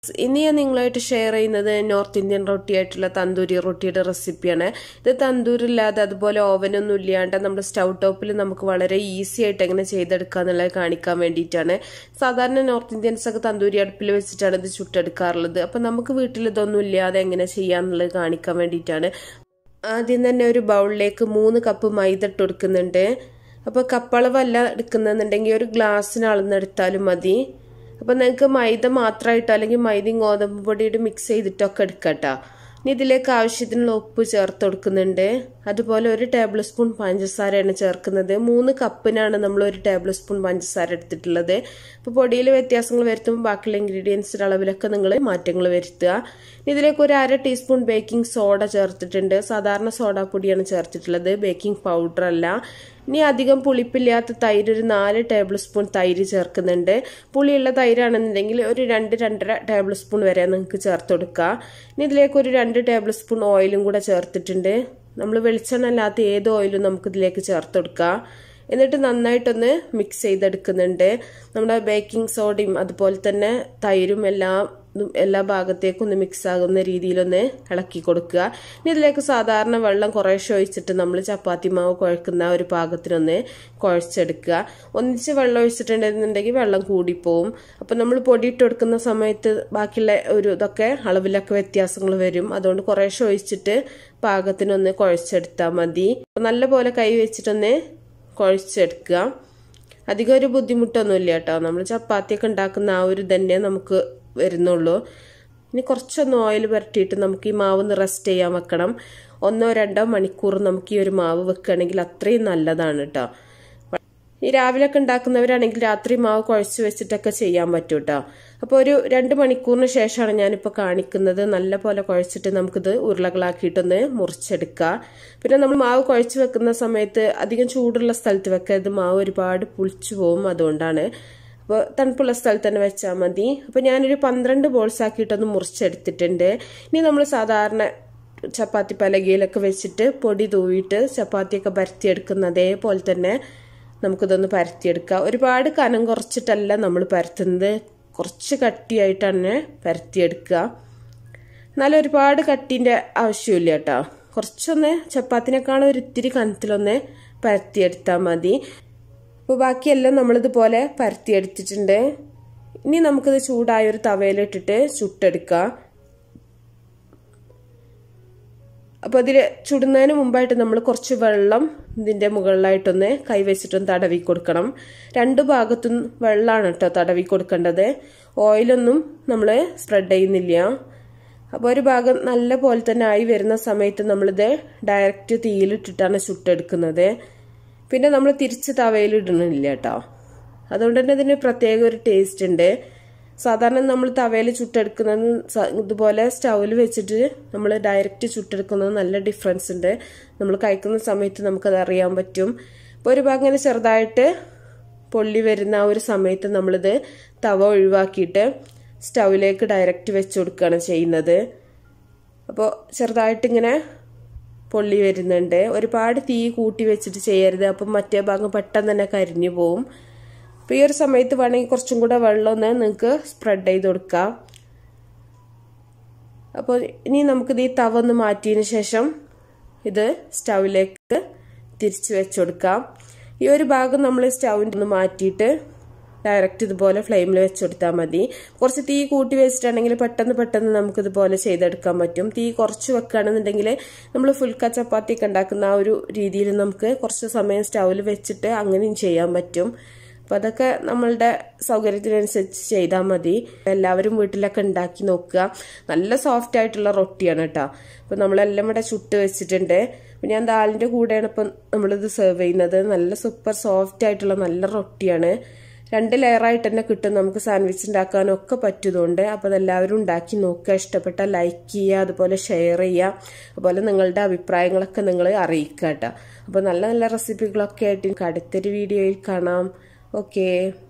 ഇനി ഞാൻ നിങ്ങളായിട്ട് ഷെയർ ചെയ്യുന്നത് നോർത്ത് ഇന്ത്യൻ റൊട്ടി ആയിട്ടുള്ള തന്തൂരി റൊട്ടിയുടെ റെസിപ്പിയാണ് ഇത് തന്തൂരില്ലാതെ അതുപോലെ ഓവനൊന്നും ഇല്ലാണ്ട് നമ്മുടെ സ്റ്റൗ ടോപ്പിൽ നമുക്ക് വളരെ ഈസി ആയിട്ട് എങ്ങനെ ചെയ്തെടുക്കുക എന്നുള്ളത് കാണിക്കാൻ വേണ്ടിയിട്ടാണ് സാധാരണ നോർത്ത് ഇന്ത്യൻസ് ഒക്കെ തന്തൂരി അടുപ്പിൽ വെച്ചിട്ടാണ് ഇത് ചുട്ടെടുക്കാറുള്ളത് അപ്പം നമുക്ക് വീട്ടിൽ ഇതൊന്നും ഇല്ലാതെ എങ്ങനെ ചെയ്യാന്നുള്ളത് കാണിക്കാൻ വേണ്ടിയിട്ടാണ് ആദ്യം തന്നെ ഒരു ബൗളിലേക്ക് മൂന്ന് കപ്പ് മൈദ ഇട്ട് കൊടുക്കുന്നുണ്ട് അപ്പോൾ കപ്പളവല്ല എടുക്കുന്നുണ്ടെങ്കിൽ ഒരു ഗ്ലാസ്സിന് അളന്നെടുത്താലും മതി അപ്പം നിങ്ങൾക്ക് മൈദ മാത്രമായിട്ടോ അല്ലെങ്കിൽ മൈദയും ഗോതമ്പ് പൊടിയുടെ മിക്സ് ചെയ്തിട്ടൊക്കെ എടുക്കട്ടോ ഇനി ഇതിലേക്ക് ആവശ്യത്തിനുള്ള ഉപ്പ് ചേർത്ത് കൊടുക്കുന്നുണ്ട് അതുപോലെ ഒരു ടേബിൾ സ്പൂൺ പഞ്ചസാരയാണ് ചേർക്കുന്നത് മൂന്ന് കപ്പിനാണ് നമ്മൾ ഒരു ടേബിൾ സ്പൂൺ പഞ്ചസാര എടുത്തിട്ടുള്ളത് അപ്പോൾ പൊടിയിൽ വ്യത്യാസങ്ങൾ വരുത്തുമ്പോൾ ബാക്കിയുള്ള ഇൻഗ്രീഡിയൻസിൻ്റെ അളവിലൊക്കെ നിങ്ങൾ മാറ്റങ്ങൾ വരുത്തുക ഇതിലേക്ക് ഒരു അര ടീസ്പൂൺ ബേക്കിംഗ് സോഡ ചേർത്തിട്ടുണ്ട് സാധാരണ സോഡ പൊടിയാണ് ചേർത്തിട്ടുള്ളത് ബേക്കിംഗ് പൗഡർ അല്ല ഇനി അധികം പുളിപ്പില്ലാത്ത തൈര് ഒരു നാല് ടേബിൾ സ്പൂൺ തൈര് ചേർക്കുന്നുണ്ട് പുളിയുള്ള തൈരാണെന്നുണ്ടെങ്കിൽ ഒരു രണ്ട് രണ്ടര ടേബിൾ സ്പൂൺ വരെ നിങ്ങൾക്ക് ചേർത്ത് കൊടുക്കുക ഇനി ഇതിലേക്ക് ഒരു രണ്ട് ടേബിൾ സ്പൂൺ ഓയിലും കൂടെ ചേർത്തിട്ടുണ്ട് നമ്മൾ വെളിച്ചെണ്ണ അല്ലാത്ത ഏത് ഓയിലും നമുക്ക് ഇതിലേക്ക് ചേർത്ത് കൊടുക്കുക എന്നിട്ട് നന്നായിട്ടൊന്ന് മിക്സ് ചെയ്തെടുക്കുന്നുണ്ട് നമ്മുടെ ബേക്കിംഗ് സോഡയും അതുപോലെ തന്നെ തൈരും എല്ലാം എല്ലാ ഭാഗത്തേക്കും ഒന്ന് മിക്സ് ആകുന്ന രീതിയിലൊന്ന് ഇളക്കി കൊടുക്കുക ഇനി ഇതിലേക്ക് സാധാരണ വെള്ളം കുറേശ്ശെ ഒഴിച്ചിട്ട് നമ്മൾ ചപ്പാത്തി മാവ് കുഴക്കുന്ന ഒരു പാകത്തിനൊന്ന് കുഴച്ചെടുക്കുക ഒന്നിച്ച് വെള്ളം ഒഴിച്ചിട്ടുണ്ടെന്നുണ്ടെങ്കിൽ വെള്ളം കൂടിപ്പോവും അപ്പം നമ്മൾ പൊടി ഇട്ട് കൊടുക്കുന്ന സമയത്ത് ബാക്കിയുള്ള ഒരു ഇതൊക്കെ അളവിലൊക്കെ വ്യത്യാസങ്ങൾ വരും അതുകൊണ്ട് കുറേശ്ശെ ഒഴിച്ചിട്ട് പാകത്തിനൊന്ന് കുഴച്ചെടുത്താൽ മതി നല്ല പോലെ കൈ വെച്ചിട്ടൊന്ന് കുഴച്ചെടുക്കുക അധികം ഒരു ബുദ്ധിമുട്ടൊന്നുമില്ല കേട്ടോ നമ്മൾ ചപ്പാത്തിയൊക്കെ ഉണ്ടാക്കുന്ന ആ ഒരു തന്നെ നമുക്ക് വരുന്നുള്ളൂ ഇനി കുറച്ചൊന്ന് ഓയിൽ പുരട്ടിയിട്ട് നമുക്ക് ഈ മാവ് ഒന്ന് റെസ്റ്റ് ചെയ്യാൻ വെക്കണം ഒന്നോ രണ്ടോ മണിക്കൂർ നമുക്ക് ഈ ഒരു മാവ് വെക്കുകയാണെങ്കിൽ അത്രയും നല്ലതാണ് കേട്ടോ ഈ രാവിലെയൊക്കെ ഉണ്ടാക്കുന്നവരാണെങ്കിൽ രാത്രി മാവ് കുഴച്ച് വെച്ചിട്ടൊക്കെ ചെയ്യാൻ പറ്റും കേട്ടോ അപ്പോൾ ഒരു രണ്ട് മണിക്കൂറിന് ശേഷമാണ് ഞാനിപ്പോൾ കാണിക്കുന്നത് നല്ല പോലെ കുഴച്ചിട്ട് നമുക്കിത് ഉരുളകളാക്കിയിട്ടൊന്ന് മുറിച്ചെടുക്കുക പിന്നെ നമ്മൾ മാവ് കുഴച്ച് വെക്കുന്ന സമയത്ത് അധികം ചൂടുള്ള സ്ഥലത്ത് വെക്കരുത് മാവ് ഒരുപാട് പുളിച്ചു പോകും അതുകൊണ്ടാണ് അപ്പോൾ തണുപ്പുള്ള സ്ഥലത്ത് തന്നെ വെച്ചാൽ മതി അപ്പോൾ ഞാനൊരു പന്ത്രണ്ട് ബോൾസ് ആക്കിയിട്ടൊന്ന് മുറിച്ചെടുത്തിട്ടുണ്ട് ഇനി നമ്മൾ സാധാരണ ചപ്പാത്തി പലകയിലൊക്കെ വെച്ചിട്ട് പൊടി തൂവിയിട്ട് ചപ്പാത്തിയൊക്കെ പരത്തിയെടുക്കുന്ന അതേപോലെ തന്നെ നമുക്കിതൊന്ന് പരത്തിയെടുക്കാം ഒരുപാട് കനം കുറച്ചിട്ടല്ല നമ്മൾ പരത്തുന്നത് കുറച്ച് കട്ടിയായിട്ടാണ് പരത്തിയെടുക്കുക എന്നാലും ഒരുപാട് കട്ടീൻ്റെ ആവശ്യമില്ല കേട്ടോ കുറച്ചൊന്ന് ചപ്പാത്തിനേക്കാളും ഒരു ഇത്തിരി കനത്തിലൊന്ന് പരത്തിയെടുത്താൽ മതി അപ്പോൾ ബാക്കിയെല്ലാം നമ്മളിതുപോലെ പരത്തിയെടുത്തിട്ടുണ്ട് ഇനി നമുക്കിത് ചൂടായ ഒരു തവയിലിട്ടിട്ട് ചുട്ടെടുക്കാം അപ്പോൾ അതിൽ ചുടുന്നതിന് മുമ്പായിട്ട് നമ്മൾ കുറച്ച് വെള്ളം ഇതിൻ്റെ മുകളിലായിട്ടൊന്ന് കൈവച്ചിട്ടൊന്ന് തടവി കൊടുക്കണം രണ്ട് ഭാഗത്തും വെള്ളമാണ് കേട്ടോ തടവി കൊടുക്കേണ്ടത് ഓയിലൊന്നും നമ്മൾ സ്പ്രെഡ് ചെയ്യുന്നില്ല അപ്പോൾ ഒരു ഭാഗം നല്ല പോലെ തന്നെ ആയി വരുന്ന സമയത്ത് നമ്മളിത് ഡയറക്റ്റ് തീയിലിട്ടിട്ടാണ് ചുട്ടെടുക്കുന്നത് പിന്നെ നമ്മൾ തിരിച്ച് തവയിൽ ഇടണില്ല കേട്ടോ അതുകൊണ്ട് തന്നെ ഇതിന് പ്രത്യേക ഒരു ടേസ്റ്റ് ഉണ്ട് സാധാരണ നമ്മൾ തവയിൽ ചുട്ടെടുക്കുന്നത് ഇതുപോലെ സ്റ്റൗവിൽ വെച്ചിട്ട് നമ്മൾ ഡയറക്റ്റ് ചുട്ടെടുക്കുന്നത് നല്ല ഡിഫറൻസ് ഉണ്ട് നമ്മൾ കഴിക്കുന്ന സമയത്ത് നമുക്കത് അറിയാൻ പറ്റും ഇപ്പോൾ ഒരു ഭാഗം ഇങ്ങനെ ചെറുതായിട്ട് പൊള്ളി വരുന്ന ആ ഒരു സമയത്ത് നമ്മളിത് തവ ഒഴിവാക്കിയിട്ട് സ്റ്റൗവിലേക്ക് ഡയറക്റ്റ് വെച്ച് കൊടുക്കുകയാണ് ചെയ്യുന്നത് അപ്പോൾ ചെറുതായിട്ടിങ്ങനെ പൊള്ളി വരുന്നുണ്ട് ഒരുപാട് തീ കൂട്ടി വെച്ചിട്ട് ചെയ്യരുത് അപ്പം മറ്റേ ഭാഗം പെട്ടെന്ന് തന്നെ കരിഞ്ഞു പോവും അപ്പോൾ ഈ ഒരു സമയത്ത് വേണമെങ്കിൽ കുറച്ചും കൂടെ വെള്ളം ഒന്ന് നിങ്ങൾക്ക് സ്പ്രെഡ് ചെയ്ത് കൊടുക്കാം അപ്പോൾ ഇനി നമുക്കിത് ഈ തവ ഒന്ന് മാറ്റിയതിന് ശേഷം ഇത് സ്റ്റൗവിലേക്ക് തിരിച്ച് വെച്ച് കൊടുക്കാം ഈ ഒരു ഭാഗം നമ്മൾ സ്റ്റൗവിൻ്റെ ഒന്ന് മാറ്റിയിട്ട് ഡയറക്റ്റ് ഇതുപോലെ ഫ്ലെയിമിൽ വെച്ച് കൊടുത്താൽ മതി കുറച്ച് തീ കൂട്ടി വെച്ചിട്ടുണ്ടെങ്കിൽ പെട്ടെന്ന് പെട്ടെന്ന് നമുക്ക് ഇതുപോലെ ചെയ്തെടുക്കാൻ പറ്റും തീ കുറച്ച് വെക്കുകയാണെന്നുണ്ടെങ്കിൽ നമ്മൾ ഫുൽക്ക ചപ്പാത്തി ഒക്കെ ഉണ്ടാക്കുന്ന ആ ഒരു രീതിയിൽ നമുക്ക് കുറച്ച് സമയം സ്റ്റൗവിൽ വെച്ചിട്ട് അങ്ങനെയും ചെയ്യാൻ പറ്റും അപ്പോൾ അതൊക്കെ നമ്മളുടെ സൗകര്യത്തിനനുസരിച്ച് ചെയ്താൽ മതി എല്ലാവരും വീട്ടിലൊക്കെ ഉണ്ടാക്കി നോക്കുക നല്ല സോഫ്റ്റ് ആയിട്ടുള്ള റൊട്ടിയാണ് കേട്ടോ അപ്പോൾ നമ്മളെല്ലാം ഇവിടെ ചുട്ട് വെച്ചിട്ടുണ്ട് അപ്പോൾ ഞാൻ ദാലിൻ്റെ കൂടെയാണ് ഇപ്പം നമ്മളിത് സെർവ് ചെയ്യുന്നത് നല്ല സൂപ്പർ സോഫ്റ്റ് ആയിട്ടുള്ള നല്ല റൊട്ടിയാണ് രണ്ട് ലെയറായിട്ട് തന്നെ കിട്ടും നമുക്ക് സാൻഡ്വിച്ച് ഉണ്ടാക്കാനും ഒക്കെ പറ്റുന്നുണ്ട് അപ്പോൾ അതെല്ലാവരും ഉണ്ടാക്കി നോക്കുക ഇഷ്ടപ്പെട്ടാൽ ലൈക്ക് ചെയ്യുക അതുപോലെ ഷെയർ ചെയ്യുക അതുപോലെ നിങ്ങളുടെ അഭിപ്രായങ്ങളൊക്കെ നിങ്ങൾ അറിയിക്കുക കേട്ടോ അപ്പോൾ നല്ല നല്ല റെസിപ്പികളൊക്കെ ആയിട്ട് അടുത്തൊരു വീഡിയോയിൽ കാണാം ഓക്കേ